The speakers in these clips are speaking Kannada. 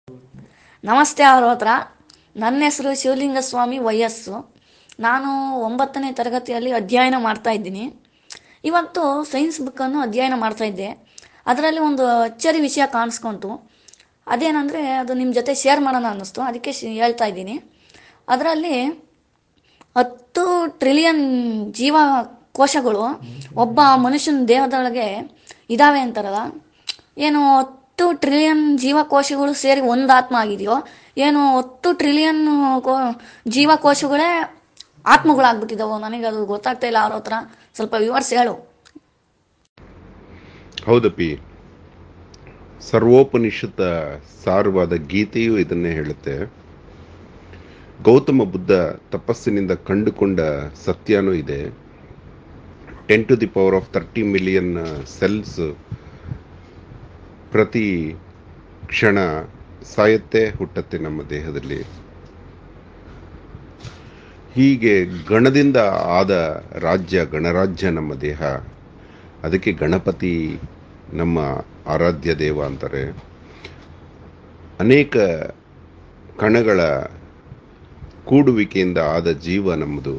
ನಮಸ್ತೆ ಅವ್ರ ಹತ್ರ ನನ್ನ ಹೆಸರು ಶಿವಲಿಂಗ ಸ್ವಾಮಿ ವಯಸ್ಸು ನಾನು ಒಂಬತ್ತನೇ ತರಗತಿಯಲ್ಲಿ ಅಧ್ಯಯನ ಮಾಡ್ತಾ ಇದ್ದೀನಿ ಇವತ್ತು ಸೈನ್ಸ್ ಬುಕ್ಕನ್ನು ಅಧ್ಯಯನ ಮಾಡ್ತಾ ಇದ್ದೆ ಅದರಲ್ಲಿ ಒಂದು ಅಚ್ಚರಿ ವಿಷಯ ಕಾಣಿಸ್ಕೊಂತು ಅದೇನಂದರೆ ಅದು ನಿಮ್ಮ ಜೊತೆ ಶೇರ್ ಮಾಡೋಣ ಅನ್ನಿಸ್ತು ಅದಕ್ಕೆ ಶ್- ಹೇಳ್ತಾ ಇದ್ದೀನಿ ಅದರಲ್ಲಿ ಹತ್ತು ಟ್ರಿಲಿಯನ್ ಜೀವ ಕೋಶಗಳು ಒಬ್ಬ ಮನುಷ್ಯನ ದೇಹದೊಳಗೆ ಇದಾವೆ ಅಂತಾರಲ್ಲ ಏನು ಹತ್ತು ಟ್ರಿಲಿಯನ್ ಜೀವಕೋಶಗಳು ಸೇರಿ ಒಂದು ಆತ್ಮ ಆಗಿದೆಯೋ ಏನು ಹತ್ತು ಟ್ರಿಲಿಯನ್ ಕೋ ಜೀವಕೋಶಗಳೇ ಆತ್ಮಗಳಾಗ್ಬಿಟ್ಟಿದ್ದಾವೋ ನನಗೆ ಅದು ಗೊತ್ತಾಗ್ತಾ ಇಲ್ಲ ಅವ್ರ ಹತ್ರ ಸ್ವಲ್ಪ ವಿವರಿಸಿ ಹೇಳು ಹೌದಪ್ಪಿ ಸರ್ವೋಪನಿಷತ್ತ ಸಾರವಾದ ಗೀತೆಯು ಇದನ್ನೇ ಹೇಳುತ್ತೆ ಗೌತಮ ಬುದ್ಧ ತಪಸ್ಸಿನಿಂದ ಕಂಡುಕೊಂಡ ಸತ್ಯನೂ ಇದೆ ten to the power of thirty million cells ಪ್ರತಿ ಕ್ಷಣ ಸಾಯತ್ತೆ ಹುಟ್ಟತ್ತೆ ನಮ್ಮ ದೇಹದಲ್ಲಿ ಹೀಗೆ ಗಣದಿಂದ ಆದ ರಾಜ್ಯ ಗಣರಾಜ್ಯ ನಮ್ಮ ದೇಹ ಅದಕ್ಕೆ ಗಣಪತಿ ನಮ್ಮ ಆರಾಧ್ಯ ದೇವ ಅಂತಾರೆ ಅನೇಕ ಕಣಗಳ ಕೂಡುವಿಕೆಯಿಂದ ಆದ ಜೀವ ನಮ್ಮದು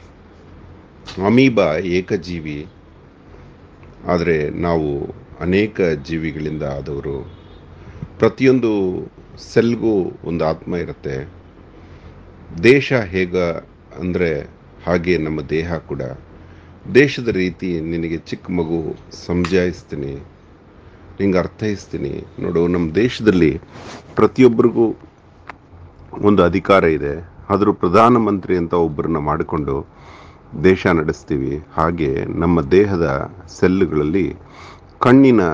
ಅಮೀಬಾ ಏಕಜೀವಿ ಆದರೆ ನಾವು ಅನೇಕ ಜೀವಿಗಳಿಂದ ಆದವರು ಪ್ರತಿಯೊಂದು ಸೆಲ್ಗೂ ಒಂದು ಆತ್ಮ ಇರುತ್ತೆ ದೇಶ ಹೇಗ ಅಂದರೆ ಹಾಗೆ ನಮ್ಮ ದೇಹ ಕೂಡ ದೇಶದ ರೀತಿ ನಿನಗೆ ಚಿಕ್ಕ ಮಗು ಸಮಜಾಯಿಸ್ತೀನಿ ನಿಂಗೆ ಅರ್ಥೈಸ್ತೀನಿ ನೋಡು ನಮ್ಮ ದೇಶದಲ್ಲಿ ಪ್ರತಿಯೊಬ್ಬರಿಗೂ ಒಂದು ಅಧಿಕಾರ ಇದೆ ಆದರೂ ಪ್ರಧಾನಮಂತ್ರಿ ಅಂತ ಒಬ್ಬರನ್ನ ಮಾಡಿಕೊಂಡು ದೇಶ ನಡೆಸ್ತೀವಿ ಹಾಗೆ ನಮ್ಮ ದೇಹದ ಸೆಲ್ಲುಗಳಲ್ಲಿ ಕಣ್ಣಿನ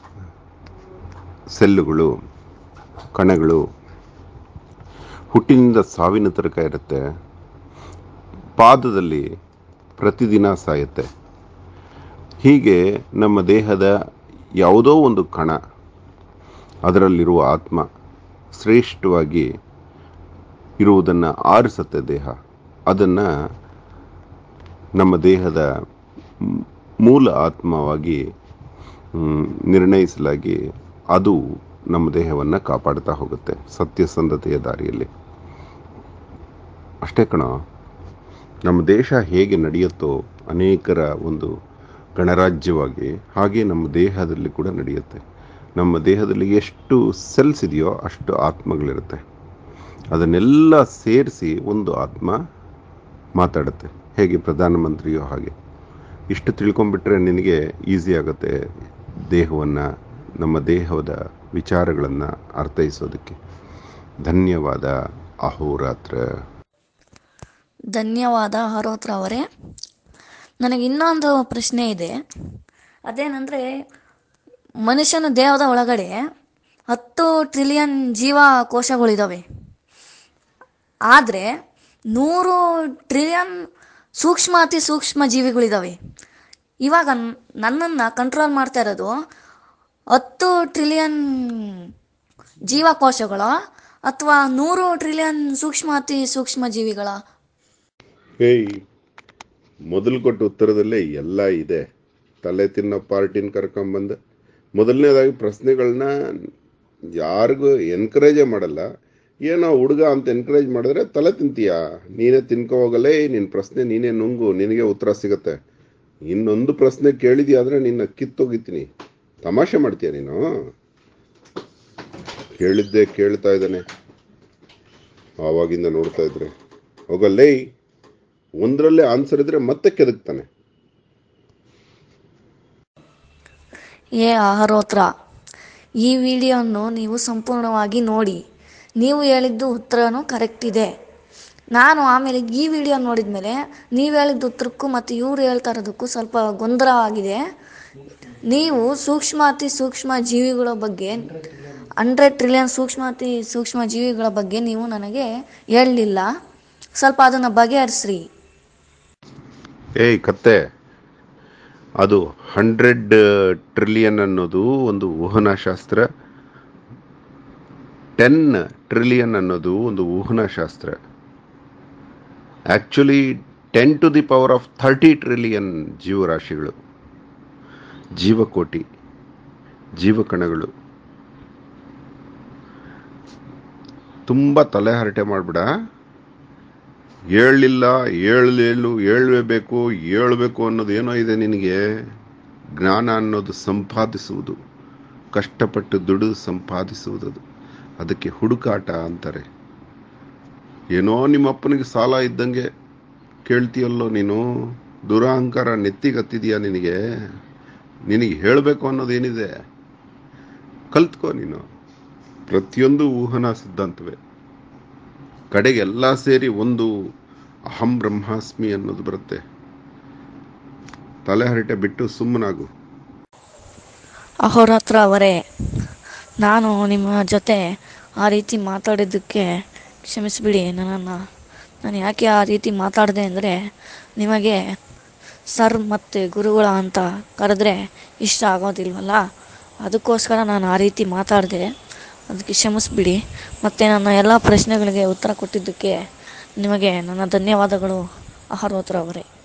ಸೆಲ್ಲುಗಳು ಕಣಗಳು ಹುಟ್ಟಿನಿಂದ ಸಾವಿನ ತನಕ ಇರುತ್ತೆ ಪಾದದಲ್ಲಿ ಪ್ರತಿದಿನ ಸಾಯುತ್ತೆ ಹೀಗೆ ನಮ್ಮ ದೇಹದ ಯಾವುದೋ ಒಂದು ಕಣ ಅದರಲ್ಲಿರುವ ಆತ್ಮ ಶ್ರೇಷ್ಠವಾಗಿ ಇರುವುದನ್ನು ಆರಿಸುತ್ತೆ ದೇಹ ಅದನ್ನು ನಮ್ಮ ದೇಹದ ಮ್- ಮೂಲ ಆತ್ಮವಾಗಿ ಮ್, ನಿರ್ಣಯಿಸಲಾಗಿ ಅದು ನಮ್ಮ ದೇಹವನ್ನು ಕಾಪಾಡ್ತಾ ಹೋಗುತ್ತೆ ಸತ್ಯಸಂಧತೆಯ ದಾರಿಯಲ್ಲಿ ಅಷ್ಟೇ ಕಣ ನಮ್ಮ ದೇಶ ಹೇಗೆ ನಡೆಯುತ್ತೋ ಅನೇಕರ ಒಂದು ಗಣರಾಜ್ಯವಾಗಿ ಹಾಗೆ ನಮ್ಮ ದೇಹದಲ್ಲಿ ಕೂಡ ನಡೆಯುತ್ತೆ ನಮ್ಮ ದೇಹದಲ್ಲಿ ಎಷ್ಟು ಸೆಲ್ಸ್ ಇದೆಯೋ ಅಷ್ಟು ಆತ್ಮಗಳಿರುತ್ತೆ ಅದನ್ನೆಲ್ಲ ಸೇರಿಸಿ ಒಂದು ಆತ್ಮ ಮಾತಾಡುತ್ತೆ ಹೇಗೆ ಪ್ರಧಾನಮಂತ್ರಿಯೋ ಹಾಗೆ ಇಷ್ಟು ತಿಳ್ಕೊಂಬಿಟ್ರೆ ನಿನಗೆ ಈಸಿ ಆಗುತ್ತೆ ದೇಹವನ್ನು ನಮ್ಮ ದೇಹದ ವಿಚಾರಗಳನ್ನು ಅರ್ಥೈಸೋದಕ್ಕೆ ಧನ್ಯವಾದ ಅಹೋರಾತ್ರ ಧನ್ಯವಾದ ಹರೋತ್ರ ಅವರೇ ನನಗೆ ಇನ್ನೊಂದು ಪ್ರಶ್ನೆ ಇದೆ ಅದೇನೆಂದರೆ ಮನುಷ್ಯನ ದೇಹದ ಒಳಗಡೆ ಹತ್ತು ಟ್ರಿಲಿಯನ್ ಜೀವಕೋಶಗಳಿದ್ದಾವೆ ಆದರೆ ನೂರು ಟ್ರಿಲಿಯನ್ ಸೂಕ್ಷ್ಮ ಅತಿ ಸೂಕ್ಷ್ಮ ಜೀವಿಗಳಿದ್ದಾವೆ ಇವಾಗ ನನ್ನನ್ನು ಕಂಟ್ರೋಲ್ ಮಾಡ್ತಾ ಇರೋದು ಹತ್ತು ಟ್ರಿಲಿಯನ್ ಜೀವಕೋಶಗಳ ಅಥವಾ ನೂರು ಟ್ರಿಲಿಯನ್ ಸೂಕ್ಷ್ಮ ಅತಿ ಸೂಕ್ಷ್ಮ ಜೀವಿಗಳ ಹೇಯ್ ಮೊದಲು ಕೊಟ್ಟ ಉತ್ತರದಲ್ಲೇ ಎಲ್ಲ ಇದೆ ತಲೆ ತಿನ್ನೋ ಪಾರ್ಟಿನ ಕರ್ಕೊಂಬಂದು ಮೊದಲನೇದಾಗಿ ಪ್ರಶ್ನೆಗಳನ್ನ ಯಾರಿಗೂ ಎನ್ಕರೇಜೇ ಮಾಡಲ್ಲ ಏನೋ ಹುಡುಗ ಅಂತ ಎನ್ಕರೇಜ್ ಮಾಡಿದ್ರೆ ತಲೆ ತಿಂತೀಯಾ ನೀನೇ ತಿನ್ಕೋ ಹೋಗಲೇ ನಿನ್ನ ಪ್ರಶ್ನೆ ನೀನೇ ನುಂಗು ನಿನಗೆ ಉತ್ತರ ಸಿಗತ್ತೆ ಇನ್ನೊಂದು ಪ್ರಶ್ನೆ ಕೇಳಿದ್ಯಾ ಆದರೆ ನಿನ್ನ ಕಿತ್ತೋಗಿತೀನಿ ತಮಾಷೆ ಮಾಡ್ತೀಯ ನೀನು ಕೇಳಿದ್ದೆ ಕೇಳ್ತಾ ಇದ್ದಾನೆ ಆವಾಗಿಂದ ನೋಡ್ತಾ ಇದ್ರೆ ಹೋಗಲ್ಲೇ ಒಂದರಲ್ಲೇ ಆನ್ಸರ್ ಇದ್ರೆ ಮತ್ತೆ ಕೆದಕ್ತಾನೆ ಏ ಆಹಾರೋತ್ರ ಈ ವಿಡಿಯೋವನ್ನು ನೀವು ಸಂಪೂರ್ಣವಾಗಿ ನೋಡಿ ನೀವು ಹೇಳಿದ್ದು ಉತ್ತರನೂ ಕರೆಕ್ಟ್ ಇದೆ ನಾನು ಆಮೇಲೆ ಈ ವಿಡಿಯೋ ನೋಡಿದ ಮೇಲೆ ನೀವು ಹೇಳಿದ ಉತ್ತರಕ್ಕೂ ಮತ್ತು ಇವ್ರು ಹೇಳ್ತಾ ಇರೋದಕ್ಕೂ ಸ್ವಲ್ಪ ಗೊಂದಲ ಆಗಿದೆ ನೀವು ಸೂಕ್ಷ್ಮ ಅತಿ ಸೂಕ್ಷ್ಮ ಜೀವಿಗಳ ಬಗ್ಗೆ ಹಂಡ್ರೆಡ್ ಟ್ರಿಲಿಯನ್ ಸೂಕ್ಷ್ಮ ಅತಿ ಸೂಕ್ಷ್ಮ ಜೀವಿಗಳ ಬಗ್ಗೆ ನೀವು ನನಗೆ ಹೇಳಲಿಲ್ಲ ಸ್ವಲ್ಪ ಅದನ್ನು ಬಗೆಹರಿಸ್ರಿ ಏಯ್ ಕತ್ತೆ ಅದು ಹಂಡ್ರೆಡ್ ಟ್ರಿಲಿಯನ್ ಅನ್ನೋದು ಒಂದು ಊಹನಾಶಾಸ್ತ್ರ ಟೆನ್ ಟ್ರಿಲಿಯನ್ ಅನ್ನೋದು ಒಂದು ಊಹನಾಶಾಸ್ತ್ರ actually ten to the power of thirty trillion ಜೀವರಾಶಿಗಳು ಜೀವಕೋಟಿ ಜೀವಕಣಗಳು ತುಂಬ ತಲೆ ಹರಟೆ ಮಾಡಿಬಿಡ ಹೇಳಲಿಲ್ಲ ಹೇಳಲೇಳು ಹೇಳಬೇಕು ಹೇಳ್ಬೇಕು ಅನ್ನೋದು ಏನೋ ಇದೆ ನಿನಗೆ ಜ್ಞಾನ ಅನ್ನೋದು ಸಂಪಾದಿಸುವುದು ಕಷ್ಟಪಟ್ಟು ದುಡಿದು ಸಂಪಾದಿಸುವುದದು ಅದಕ್ಕೆ ಹುಡುಕಾಟ ಅಂತಾರೆ ಏನೋ ನಿಮ್ಮ ಅಪ್ಪನಿಗೆ ಸಾಲ ಇದ್ದಂಗೆ ಕೇಳ್ತೀಯಲ್ಲೋ ನೀನು ದುರಹಂಕಾರ ನೆತ್ತಿಗತ್ತಿದೆಯಾ ನಿನಗೆ ನಿನಗೆ ಹೇಳಬೇಕು ಅನ್ನೋದೇನಿದೆ ಕಲ್ತ್ಕೋ ನೀನು ಪ್ರತಿಯೊಂದು ಊಹನಾ ಸಿದ್ಧಾಂತವೇ ಕಡೆಗೆ ಎಲ್ಲ ಸೇರಿ ಒಂದು ಅಹಂ ಬ್ರಹ್ಮಾಸ್ಮಿ ಅನ್ನೋದು ಬರುತ್ತೆ ತಲೆ ಹರಟೆ ಬಿಟ್ಟು ಸುಮ್ಮನಾಗು ಅಹೋರಾತ್ರ ಅವರೇ ನಾನು ನಿಮ್ಮ ಜೊತೆ ಆ ರೀತಿ ಮಾತಾಡಿದ್ದಕ್ಕೆ ಕ್ಷಮಿಸಿಬಿಡಿ ನನ್ನನ್ನು ನಾನು ಯಾಕೆ ಆ ರೀತಿ ಮಾತಾಡಿದೆ ಅಂದರೆ ನಿಮಗೆ ಸರ್ ಮತ್ತು ಗುರುಗಳ ಅಂತ ಕರೆದ್ರೆ ಇಷ್ಟ ಆಗೋದಿಲ್ವಲ್ಲ ಅದಕ್ಕೋಸ್ಕರ ನಾನು ಆ ರೀತಿ ಮಾತಾಡಿದೆ ಅದಕ್ಕೆ ಕ್ಷಮಿಸ್ಬಿಡಿ ಮತ್ತು ನನ್ನ ಎಲ್ಲ ಪ್ರಶ್ನೆಗಳಿಗೆ ಉತ್ತರ ಕೊಟ್ಟಿದ್ದಕ್ಕೆ ನಿಮಗೆ ನನ್ನ ಧನ್ಯವಾದಗಳು ಅಹರೋತ್ರ ಅವರೇ